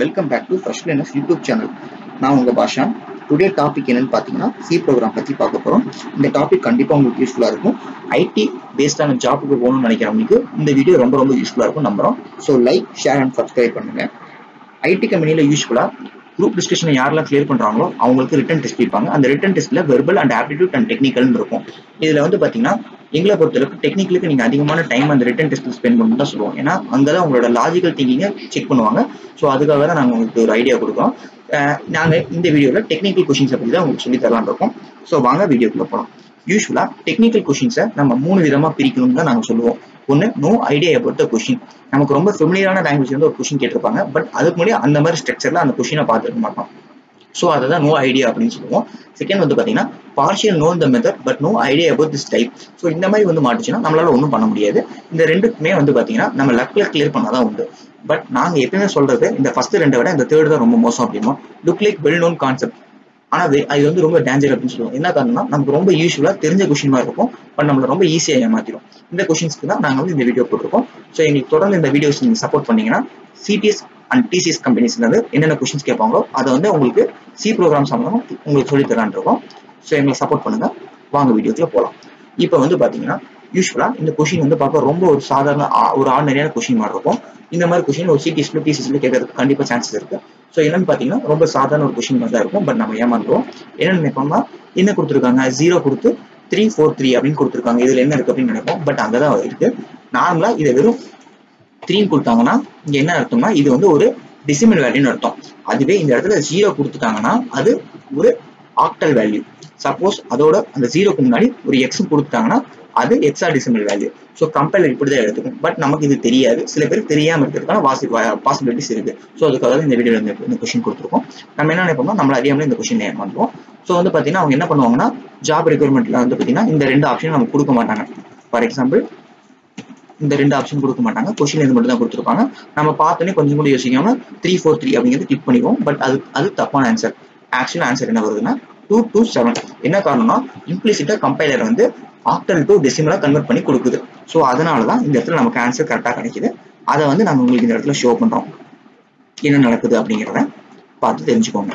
welcome back to First Learners YouTube channel நான் உங்கள் பாஷா today topic என்னன்னு பார்த்தீங்கன்னா சி ப்ரோக்ராம் பற்றி பார்க்க போகிறோம் இந்த டாபிக் கண்டிப்பாக உங்களுக்கு யூஸ்ஃபுல்லாக இருக்கும் ஐடி பேஸ்டான ஜாப்புக்கு போகணும்னு நினைக்கிறவங்களுக்கு இந்த வீடியோ ரொம்ப ரொம்ப யூஸ்ஃபுல்லாக இருக்கும் நம்புகிறோம் so like share and subscribe பண்ணுங்க ஐடி கம்பெனியில் யூஸ்ஃபுல்லாக குரூப் டிஸ்கஷனை யாரெல்லாம் கிளியர் பண்ணுறாங்களோ அவங்களுக்கு ரிட்டன் டெஸ்ட் வைப்பாங்க அந்த ரிட்டன் டெஸ்ட்டில் வெர்பல் அண்ட் ஆப்டிடியூட் அண்ட் டெக்னிக்கல்னு இருக்கும் இதில் வந்து பார்த்தீங்கன்னா எங்களை பொறுத்தளவுக்கு டெக்னிக்கலுக்கு நீங்கள் அதிகமான டைம் அந்த ரிட்டன் டெஸ்ட்டில் ஸ்பெண்ட் பண்ணணும் தான் சொல்லுவோம் ஏன்னா அங்கே தான் உங்களோட லாஜிக்கல் திங்கிங்கை செக் பண்ணுவாங்க ஸோ அதுக்காக தான் நாங்கள் உங்களுக்கு ஒரு ஐடியா கொடுக்குறோம் நாங்கள் இந்த வீடியோவில் டெக்னிக்கல் கொஷின்ஸை பற்றி தான் உங்களுக்கு சொல்லி தரலான் இருக்கோம் ஸோ வாங்க வீடியோக்குள்ளே போகலாம் யூஸ்வலாக டெக்னிக்கல் கொஷின்ஸை நம்ம மூணு விதமாக பிரிக்கணும்னு தான் நாங்கள் சொல்லுவோம் ஒன்று no idea about the question நமக்கு ரொம்ப ஃபெமிலியரான லாங்குவேஜ் வந்து ஒரு கொஷின் கேட்டிருப்பாங்க பட் அதுக்கு முன்னாடி அந்த மாதிரி ஸ்ட்ரக்சரில் அந்த கொஷினை பார்த்துருக்க மாட்டோம் ஸோ அதை தான் நோ ஐடியா அப்படின்னு சொல்லுவோம் செகண்ட் வந்து பார்த்தீங்கன்னா partial know the method but no idea about this type so இந்த மாதிரி வந்து மாட்டுச்சுன்னா நம்மளால ஒன்றும் பண்ண முடியாது இந்த ரெண்டுக்குமே வந்து பார்த்தீங்கன்னா நம்ம லக்கில் கிளியர் பண்ணாதான் உண்டு பட் நாங்கள் எப்பயுமே சொல்றது இந்த ஃபர்ஸ்ட் ரெண்டை விட இந்த தேர்ட் தான் ரொம்ப மோசம் அப்படிமோ look like well known concept ஆனால் அது வந்து ரொம்ப டேஞ்சர் அப்படின்னு சொல்லுவோம் என்ன காரணம்னா நமக்கு ரொம்ப யூஸ்ஃபுல்லாக தெரிஞ்ச கொஷின் மாதிரி இருக்கும் பட் நம்மளை ரொம்ப ஈஸியாக ஏமாத்திடும் இந்த கொஷின்ஸ்க்கு தான் நாங்கள் வந்து இந்த வீடியோ போட்டிருக்கோம் ஸோ எங்களுக்கு தொடர்ந்து இந்த வீடியோஸ் நீங்கள் சப்போர்ட் பண்ணீங்கன்னா சிடிஎஸ் அண்ட் டிசிஎஸ் கம்பெனிஸ்லேருந்து என்னென்ன கொஷின்ஸ் கேட்பாங்களோ அதை வந்து உங்களுக்கு சி ப்ரோக்ராம் சம்பந்தம் உங்களுக்கு சொல்லி தரான் இருக்கோம் ஸோ எங்களை சப்போர்ட் பண்ணுங்க வாங்க வீடியோக்குள்ள போகலாம் இப்போ வந்து பார்த்தீங்கன்னா யூஸ்வலாக இந்த கொஷின் வந்து பார்க்க ரொம்ப ஒரு சாதாரண ஒரு ஆர்டினரியான கொஷின் மாதிரி இருக்கும் இந்த மாதிரி கொஷின் ஒரு சிடிஎஸ்ல டிசிஎஸ்ல கேட்கறதுக்கு கண்டிப்பாக சான்சஸ் இருக்கு ஸோ என்னன்னு பார்த்தீங்கன்னா ரொம்ப சாதாரண ஒரு கொஷின் தான் இருக்கும் பட் நம்ம ஏமாந்துருவோம் என்னன்னு நினைப்போம்னா என்ன கொடுத்துருக்காங்க ஜீரோ கொடுத்து த்ரீ ஃபோர் த்ரீ அப்படின்னு கொடுத்துருக்காங்க இதுல என்ன இருக்கு அப்படின்னு நினைப்போம் பட் அங்கே தான் இருக்கு நார்மலா இதை வெறும் த்ரீன்னு கொடுத்தாங்கன்னா இங்க என்ன அர்த்தம்னா இது வந்து ஒரு டிசிமல் வேல்யூன்னு அர்த்தம் அதுவே இந்த இடத்துல ஜீரோ கொடுத்துட்டாங்கன்னா அது ஒரு ஆக்டல் வேல்யூ சப்போஸ் அதோட அந்த ஜீரோக்கு முன்னாடி ஒரு எக்ஸ் கொடுத்தாங்கன்னா அது hexadecimal value so compiler இப்படி தான் எடுத்துக்கும் பட் நமக்கு இது தெரியாது சில பேருக்கு தெரியாம இருக்கிறதுக்கான வாசி பாசிபிலிட்டிஸ் இருக்கு ஸோ அதுக்காக இந்த வீடியோ இந்த கொஸ்டின் கொடுத்துருக்கோம் நம்ம என்ன நினைப்போம்னா நம்மள அறியாமலே இந்த கொஸ்டின் ஏமாந்துவோம் ஸோ வந்து பார்த்தீங்கன்னா அவங்க என்ன பண்ணுவாங்கன்னா ஜாப் ரெக்யர்மெண்ட்ல வந்து பார்த்தீங்கன்னா இந்த ரெண்டு ஆப்ஷன் நமக்கு கொடுக்க மாட்டாங்க ஃபார் எக்ஸாம்பிள் இந்த ரெண்டு ஆப்ஷன் கொடுக்க மாட்டாங்க கொஸ்டின் இது மட்டும் தான் கொடுத்துருப்பாங்க நம்ம பார்த்தோன்னே கொஞ்சம் கூட யோசிக்காம த்ரீ ஃபோர் த்ரீ அப்படிங்கிறது கிளிக் பண்ணிக்குவோம் பட் அது அது தப்பான ஆன்சர் ஆக்சுவல் ஆன்சர் என்ன வருதுன்னா டூ டூ செவன் என்ன காரணம்னா இம்ப்ளிசிட்டா கம்பைலர் வந்து ஆக்டல் டு டெசிமலா கன்வெர்ட் பண்ணி கொடுக்குது ஸோ அதனால தான் இந்த இடத்துல நமக்கு ஆன்சர் கரெக்டாக கிடைக்குது அதை வந்து நம்ம உங்களுக்கு இந்த இடத்துல ஷோ பண்றோம் என்ன நடக்குது அப்படிங்கிறத பார்த்து தெரிஞ்சுக்கோங்க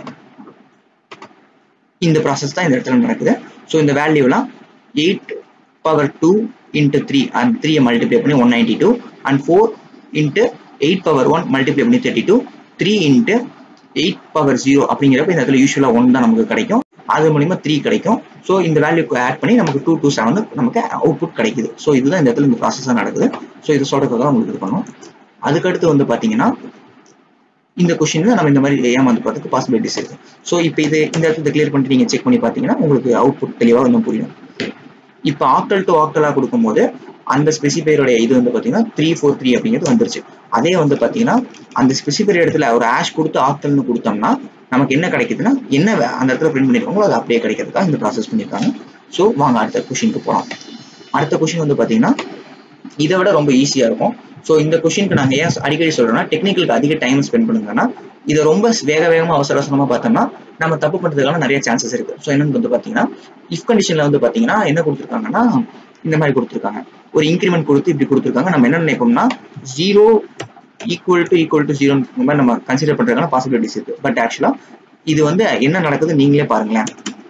இந்த ப்ராசஸ் தான் இந்த இடத்துல நடக்குது ஸோ இந்த வேல்யூலாம் eight power two into three and த்ரீயை மல்டிப்ளை பண்ணி one ninety two and four into eight power one multiply பண்ணி thirty two three into eight power zero அப்படிங்கிறப்ப இந்த இடத்துல யூஸ்வலாக ஒன் தான் நமக்கு கிடைக்கும் அது மூலியமா த்ரீ கிடைக்கும் ஸோ இந்த வேல்யூக்கு ஆட் பண்ணி நமக்கு டூ டூ செவன் நமக்கு அவுட்புட் கிடைக்குது ஸோ இதுதான் இந்த இடத்துல இந்த ப்ராசஸாக நடக்குது ஸோ இது சொல்றதுக்காக உங்களுக்கு இது பண்ணும் அதுக்கடுத்து வந்து பார்த்தீங்கன்னா இந்த கொஸ்டின்ல நம்ம இந்த மாதிரி ஏமாந்து பார்த்துக்கு பாசிபிலிட்டிஸ் இருக்கு ஸோ இப்போ இது இந்த இடத்துல கிளியர் பண்ணிட்டு நீங்க செக் பண்ணி பார்த்தீங்கன்னா உங்களுக்கு அவுட்புட் தெளிவாக இன்னும் புரியும் இப்போ ஆக்டல் டு ஆக்டலாக கொடுக்கும்போது அந்த ஸ்பெசிஃபையருடைய இது வந்து பார்த்தீங்கன்னா த்ரீ ஃபோர் த்ரீ அப்படிங்கிறது வந்துருச்சு அதே வந்து பார்த்தீங்கன்னா அந்த ஸ்பெசிஃபையர் இடத்துல ஒரு ஆஷ் கொடுத்து ஆக்டல்னு கொடுத்தோம்னா நமக்கு என்ன கிடைக்குதுன்னா என்ன அந்த இடத்துல பிரிண்ட் பண்ணிருக்காங்களோ அது அப்படியே கிடைக்கிறதுக்காக இந்த ப்ராசஸ் பண்ணியிருக்காங்க ஸோ வாங்க அடுத்த கொஷினுக்கு போகலாம் அடுத்த கொஷின் வந்து பார்த்தீங்கன்னா இதை விட ரொம்ப ஈஸியாக இருக்கும் ஸோ இந்த கொஷினுக்கு நாங்கள் ஏன் அடிக்கடி சொல்றோம்னா டெக்னிக்கலுக்கு அதிக டைம் ஸ்பெண்ட் பண்ணுங்கன்னா இதை ரொம்ப வேக வேகமாக அவசர அவசரமாக பார்த்தோம்னா நம்ம தப்பு பண்ணுறதுக்கான நிறைய சான்சஸ் இருக்கு ஸோ என்னன்னு வந்து பார்த்தீங்கன்னா இஃப் கண்டிஷன்ல வந்து பார்த்தீங்கன்னா என்ன கொடுத்துருக்காங்கன்னா இந்த மாதிரி கொடுத்துருக்காங்க ஒரு இன்க்ரிமெண்ட் கொடுத்து இப்படி கொடுத்துருக்காங்க நம்ம என்ன நினைப்போம்னா zero equal to equal to zero மாதிரி நம்ம கன்சிடர் பண்றதுக்கான பாசிபிலிட்டிஸ் இருக்கு பட் ஆக்சுவலா இது வந்து என்ன நடக்குது நீங்களே பாருங்களேன்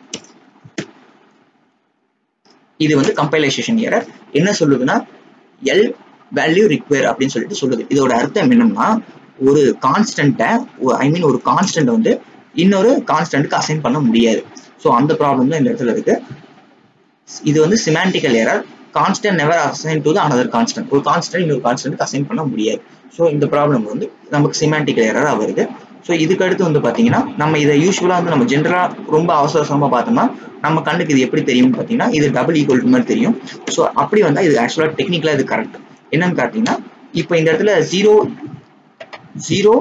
இது வந்து கம்பைலைசேஷன் எரர் என்ன சொல்லுதுன்னா எல் வேல்யூ ரிக்வயர் அப்படின்னு சொல்லிட்டு சொல்லுது இதோட அர்த்தம் என்னன்னா ஒரு கான்ஸ்டன்ட்டை ஐ மீன் ஒரு கான்ஸ்டன்ட் வந்து இன்னொரு கான்ஸ்டன்ட்டுக்கு அசைன் பண்ண முடியாது ஸோ அந்த ப்ராப்ளம் தான் இந்த இடத்துல இருக்கு இது வந்து semantical error constant never assign to another constant ஒரு கான்ஸ்டன்ட் இன்னொரு கான்ஸ்டன்ட் அசைன் பண்ண முடியாது ஸோ இந்த ப்ராப்ளம் வந்து நமக்கு சிமாண்டிக்கல் எரராக வருது ஸோ இதுக்கு அடுத்து வந்து பார்த்தீங்கன்னா நம்ம இதை யூஸ்வலாக வந்து நம்ம ஜென்ரலாக ரொம்ப அவசர அவசரமாக பார்த்தோம்னா நம்ம கண்ணுக்கு இது எப்படி தெரியும்னு பார்த்தீங்கன்னா இது டபுள் ஈக்குவல் மாதிரி தெரியும் ஸோ அப்படி வந்தால் இது ஆக்சுவலாக டெக்னிக்கலாக இது கரெக்ட் என்னன்னு பார்த்தீங்கன்னா இப்போ இந்த இடத்துல zero zero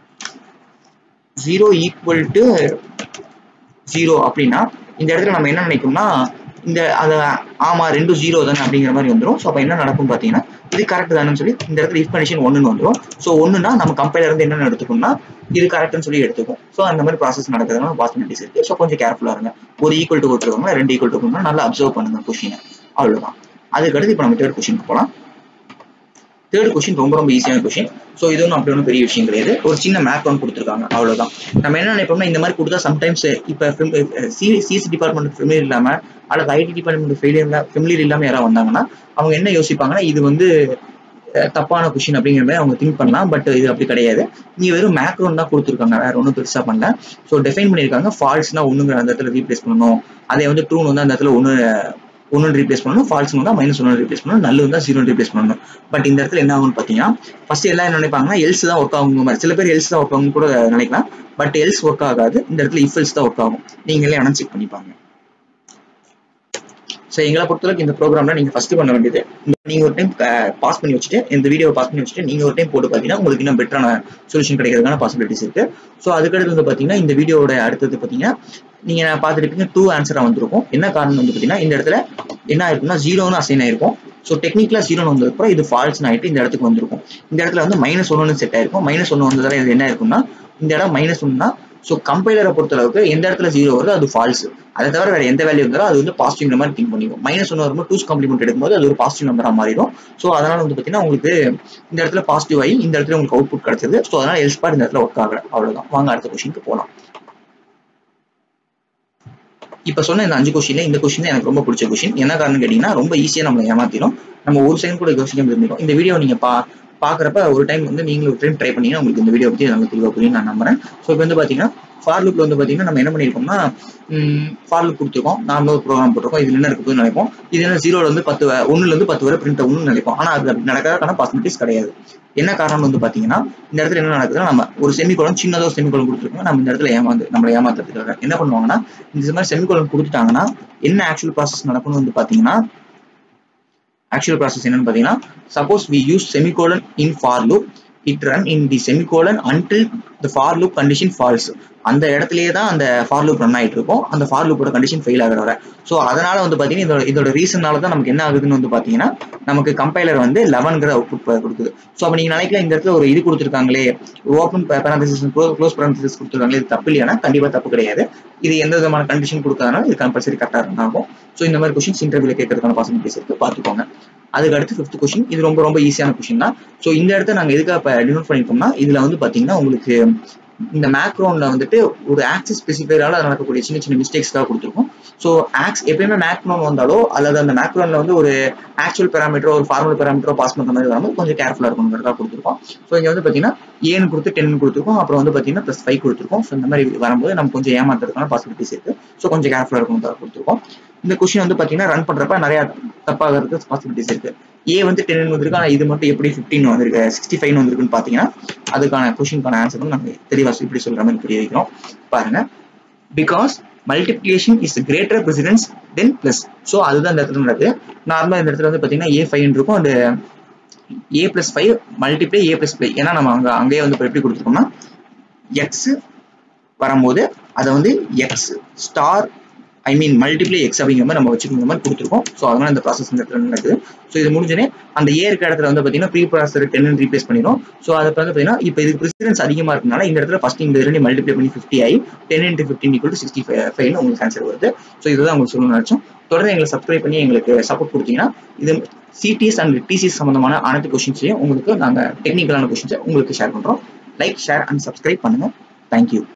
zero equal to zero அப்படின்னா இந்த இடத்துல நம்ம என்ன நினைக்கோம்னா இந்த அதை ஆமா ரெண்டும் ஜீரோ தானே அப்படிங்கிற மாதிரி வந்துடும் ஸோ அப்போ என்ன நடக்கும் பார்த்தீங்கன்னா இது கரெக்ட் தானேன்னு சொல்லி இந்த இடத்துல இஃப் கண்டிஷன் ஒன்றுன்னு வந்துடும் ஸோ ஒன்றுனா நம்ம கம்பைலர் வந்து என்ன எடுத்துக்கோம்னா இது கரெக்ட்னு சொல்லி எடுத்துக்கும் ஸோ அந்த மாதிரி ப்ராசஸ் நடக்கிறதுனால பாசிபிலிட்டிஸ் இருக்கு ஸோ கொஞ்சம் கேர்ஃபுல்லாக இருங்க ஒரு ஈக்குவல் டு கொடுத்துருக்காங்க ரெண்டு ஈக்குவல் டு நல்லா அப்சர்வ் பண்ணுங்க கொஷினை அவ்வளோதான் அதுக்கடுத்து இப்போ நம்ம தேர்ட் கொஷினுக்கு போகலாம் தேர்ட் கொஸ்டின் ரொம்ப ரொம்ப ஈஸியான கொஸ்டின் ஸோ இது ஒன்றும் அப்படி ஒன்றும் பெரிய விஷயம் கிடையாது ஒரு சின்ன மேக்ரவுண்ட் கொடுத்துருக்காங்க அவ்வளோதான் நம்ம என்ன நினைப்போம்னா இந்த மாதிரி கொடுத்தா சம்டைம்ஸ் இப்போ சிஎஸ் டிபார்ட்மெண்ட் ஃபெமிலியர் இல்லாமல் அல்லது ஐடி டிபார்ட்மெண்ட் ஃபெயிலியர் ஃபெமிலியர் இல்லாமல் யாராவது வந்தாங்கன்னா அவங்க என்ன யோசிப்பாங்கன்னா இது வந்து தப்பான கொஷின் அப்படிங்கிற மாதிரி அவங்க திங்க் பண்ணலாம் பட் இது அப்படி கிடையாது இங்கே வெறும் மேக்ரோன் தான் கொடுத்துருக்காங்க வேற ஒன்றும் பெருசாக பண்ணல ஸோ டிஃபைன் பண்ணியிருக்காங்க ஃபால்ஸ்னா ஒன்றுங்கிற அந்த இடத்துல ரீப்ளேஸ் பண்ணணும் அதே வந்து ட்ரூன் வந்து அந்த இடத்துல ஒன்று ஒன்று ரீப்ளேஸ் பண்ணணும் ஃபால்ஸ் வந்தால் மைனஸ் ஒன்று ரீப்ளேஸ் பண்ணணும் நல்லு வந்தால் ஜீரோ ரீப்ளேஸ் பண்ணணும் பட் இந்த இடத்துல என்ன ஆகும்னு பார்த்தீங்கன்னா ஃபர்ஸ்ட் எல்லாம் என்ன நினைப்பாங்கன்னா எல்ஸ் தான் ஒர்க் ஆகும் மாதிரி சில பேர் எல்ஸ் தான் ஒர்க் ஆகும் கூட நினைக்கலாம் பட் எல்ஸ் ஒர்க் ஆகாது இந்த இடத்துல இஃப் எல்ஸ் தான் ஒர்க் ஆகும் நீங்களே ஆனால் செக் பண்ணிப்பாங்க ஸோ எங்களை பொறுத்தளவுக்கு இந்த ப்ரோக்ராம்ல நீங்க ஃபர்ஸ்ட் பண்ண வேண்டியது நீங்க ஒரு டைம் பாஸ் பண்ணி வச்சுட்டு இந்த வீடியோ பாஸ் பண்ணி வச்சுட்டு நீங்க ஒரு டைம் போட்டு பார்த்தீங்கன்னா உங்களுக்கு இன்னும் பெட்டரான சொல்யூஷன் கிடைக்கிறதுக்கான பாசிபிலிட்டிஸ் இருக்கு ஸோ அதுக்கடுத்து வந்து பார்த்தீங்கன்னா இந்த வீடியோட அடுத்தது பார்த்தீங்கன்னா நீங்க பார்த்துருப்பீங்க டூ ஆன்சரா வந்திருக்கும் என்ன காரணம் வந்து பார்த்தீங்கன்னா இந்த இடத்துல என்ன ஆயிருக்கும்னா ஜீரோன்னு அசைன் ஆயிருக்கும் ஸோ டெக்னிக்கலா ஜீரோன்னு வந்ததுக்கப்புறம் இது ஃபால்ஸ் ஆயிட்டு இந்த இடத்துக்கு வந்திருக்கும் இந்த இடத்துல வந்து மைனஸ் ஒன்னு செட் ஆயிருக்கும் மைனஸ் ஒன்று வந்ததால இது என்ன இருக்கும்னா இந்த இடம் மைனஸ் ஒன்னா ஸோ கம்பைலரை பொறுத்த அளவுக்கு எந்த இடத்துல ஜீரோ வருதோ அது ஃபால்ஸ் அதை தவிர வேற எந்த வேல்யூ இருந்தாலும் அது வந்து பாசிட்டிவ் நம்பர் திங்க் பண்ணிக்கும் மைனஸ் ஒன்று வரும்போது டூஸ் காம்ப்ளிமெண்ட் எடுக்கும்போது அது ஒரு பாசிட்டிவ் நம்பரா மாறிடும் ஸோ அதனால வந்து பார்த்தீங்கன்னா உங்களுக்கு இந்த இடத்துல பாசிட்டிவ் ஆகி இந்த இடத்துல உங்களுக்கு அவுட் புட் கிடைச்சது ஸோ அதனால எல்ஸ் பார் இந்த இடத்துல ஒர்க் ஆகல அவ்வளவுதான் வாங்க அடுத்த கொஸ்டினுக்கு போகலாம் இப்ப சொன்ன இந்த அஞ்சு கொஸ்டின்ல இந்த கொஸ்டின் தான் எனக்கு ரொம்ப பிடிச்ச கொஸ்டின் என்ன காரணம் கேட்டீங்கன்னா ரொம்ப ஈஸியா நம்ம ஏமாத்திடும் நம்ம ஒரு செகண்ட் கூட யோசிக்காம இருந்திரும் இந்த வீடியோ நீங்க பா பாக்குறப்ப ஒரு டைம் வந்து நீங்களும் ஒரு டைம் ட்ரை பண்ணீங்கன்னா உங்களுக்கு இந்த வீடியோ பத்தி நல்லா தெளிவாக புரியும் நான் நம்புறேன் ஸோ இப்போ வந்து பாத்தீங்கன்னா ஃபார் லுக்ல வந்து பாத்தீங்கன்னா நம்ம என்ன பண்ணிருக்கோம்னா ஃபார் லுக் கொடுத்துருக்கோம் நாமளும் ஒரு ப்ரோக்ராம் போட்டிருக்கோம் இது என்ன இருக்குதுன்னு நினைப்போம் இது என்ன ஜீரோல இருந்து பத்து ஒன்னுல இருந்து பத்து வரை பிரிண்ட் ஆகணும்னு நினைப்போம் ஆனா அது அப்படி நடக்காத பாசிபிலிட்டிஸ் கிடையாது என்ன காரணம் வந்து பாத்தீங்கன்னா இந்த இடத்துல என்ன நடக்குதுன்னா நம்ம ஒரு செமிகோலம் சின்னதோ செமிகோலம் கொடுத்துருக்கோம் நம்ம இந்த இடத்துல ஏமாந்து நம்மளை ஏமாத்துறதுக்காக என்ன பண்ணுவாங்கன்னா இந்த மாதிரி செமிகோலம் கொடுத்துட்டாங்கன்னா என்ன ஆக்சுவல் ப்ராசஸ் நடக்கணும்னு வந்து பாத்தீங்கன்னா ஆக்சுவல் ப்ராசஸ் என்னன்னு பாத்தீங்கன்னா suppose we use semicolon in for loop it run in the semicolon until the for loop condition false அந்த இடத்துலயே தான் அந்த ஃபார் லூப் ரன் ஆயிட்டு இருக்கும் அந்த ஃபார் லூப்போட கண்டிஷன் ஃபெயில் ஆகிற வர ஸோ அதனால வந்து பாத்தீங்கன்னா இதோட இதோட ரீசனால தான் நமக்கு என்ன ஆகுதுன்னு வந்து பாத்தீங்கன்னா நமக்கு கம்பைலர் வந்து லெவன்கிற அவுட்புட் கொடுக்குது ஸோ அப்போ நீங்க நினைக்கல இந்த இடத்துல ஒரு இது கொடுத்துருக்காங்களே ஓப்பன் பேரந்திசிஸ் க்ளோஸ் பேரந்திசிஸ் கொடுத்துருக்காங்களே இது தப்பு இல்லையா கண்டிப்பா தப்பு கிடையாது இது எந்த விதமான கண்டிஷன் கொடுக்காதனால இது கம்பல்சரி கரெக்டாக ரன் ஆகும் ஸோ இந்த மாதிரி கொஸ்டின்ஸ் இன்டர்வியூல கேட்கறதுக்கான பாசிபிலிட்டிஸ் இருக்கு பார்த்துக்கோங்க அதுக்கு அடுத்து ஃபிஃப்த் கொஸ்டின் இது ரொம்ப ரொம்ப ஈஸியான கொஸ்டின் தான் ஸோ இந்த இடத்த நாங்கள் எதுக்காக இப்போ டினோட் பண்ணியிருக்கோம்னா இதுல வந்து பாத்தீங்கன்னா உங்களுக்கு இந்த மேக்ரோன்ல வந்துட்டு ஒரு ஆக்சிஸ் ஸ்பெசிஃபைரால நடக்கக்கூடிய சின்ன சின்ன மிஸ்டேக்ஸ்க்காக கொடுத்துருக்கோம் ஸோ ஆக்ஸ் எப்பயுமே மேக்ரோன் வந்தாலோ அல்லது அந்த மேக்ரோன்ல வந்து ஒரு ஆக்சுவல் பேராமீட்டரோ ஒரு ஃபார்மல் பேராமீட்டரோ பாஸ் பண்ற மாதிரி வரும்போது கொஞ்சம் கேர்ஃபுல்லா இருக்கணுங்கிறதா கொடுத்துருக்கோம் ஸோ இங்க வந்து பாத்தீங்கன்னா ஏன்னு கொடுத்து டென் கொடுத்துருக்கோம் அப்புறம் வந்து பாத்தீங்கன்னா ப்ளஸ் ஃபைவ் கொடுத்துருக்கோம் ஸோ இந்த மாதிரி வரும்போது நம்ம கொஞ்சம் ஏமாத்துறதுக்கான பாசிபிலிட்டிஸ் இருக்கு ஸோ கொஞ்சம் கேர்ஃபுல்லா இருக்கணுங்கிறதா கொடுத்துருக்கோம் இந்த கொஸ்டின் வந்து பாத்தீங்கன்னா ரன் பண்றப்ப நிறைய தப்பாகிறதுக்கு பாசிபிலிட்டிஸ் இருக்கு ஏ வந்து டென் வந்திருக்கு ஆனால் இது மட்டும் எப்படி ஃபிஃப்டின் வந்திருக்கு சிக்ஸ்டி ஃபைவ் வந்திருக்குன்னு பார்த்தீங்கன்னா அதுக்கான கொஷினுக்கான ஆன்சர் வந்து நாங்கள் தெளிவாக இப்படி சொல்ற மாதிரி புரிய வைக்கிறோம் பாருங்க because multiplication is greater precedence then plus so அதுதான் இந்த இடத்துல நடக்குது நார்மலாக இந்த இடத்துல வந்து பார்த்தீங்கன்னா ஏ ஃபைவ் இருக்கும் அந்த A plus five multiply A plus ply ஏன்னா நம்ம அங்கே அங்கேயே வந்து எப்படி கொடுத்துருக்கோம்னா எக்ஸ் வரும்போது அதை வந்து X star I mean multiply X அப்படிங்கிற மாதிரி நம்ம வச்சுக்கிற மாதிரி கொடுத்துருக்கோம் ஸோ அதனால இந்த ப்ராசஸ் இந்த இடத்துல நடக்குது ஸோ இது முடிஞ்சனே அந்த ஏ இருக்க இடத்துல வந்து பார்த்தீங்கன்னா ப்ரீ ப்ராசர் டென் ரீப்ளேஸ் பண்ணிடும் ஸோ அதை வந்து பார்த்தீங்கன்னா இப்போ இது ப்ரிசிடன்ஸ் அதிகமாக இருக்கனால இந்த இடத்துல ஃபஸ்ட் இந்த ரெண்டு மல்டிப்ளை பண்ணி ஃபிஃப்டி ஆகி ten into fifteen equal to sixty five ஃபைவ்னு உங்களுக்கு ஆன்சர் வருது ஸோ இதுதான் உங்களுக்கு சொல்லணும்னு நினச்சோம் தொடர்ந்து எங்களை சப்ஸ்கிரைப் பண்ணி எங்களுக்கு சப்போர்ட் கொடுத்தீங்கன்னா இது சிடிஎஸ் அண்ட் டிசிஎஸ் சம்பந்தமான அனைத்து கொஸ்டின்ஸையும் உங்களுக்கு நாங்கள் டெக்னிக்கலான கொஸ்டின்ஸை உங்களுக்கு ஷேர் பண்ணுறோம் லைக் ஷேர் அண்ட் சப்ஸ்கிரைப் பண்ணுங்க தேங்க்யூ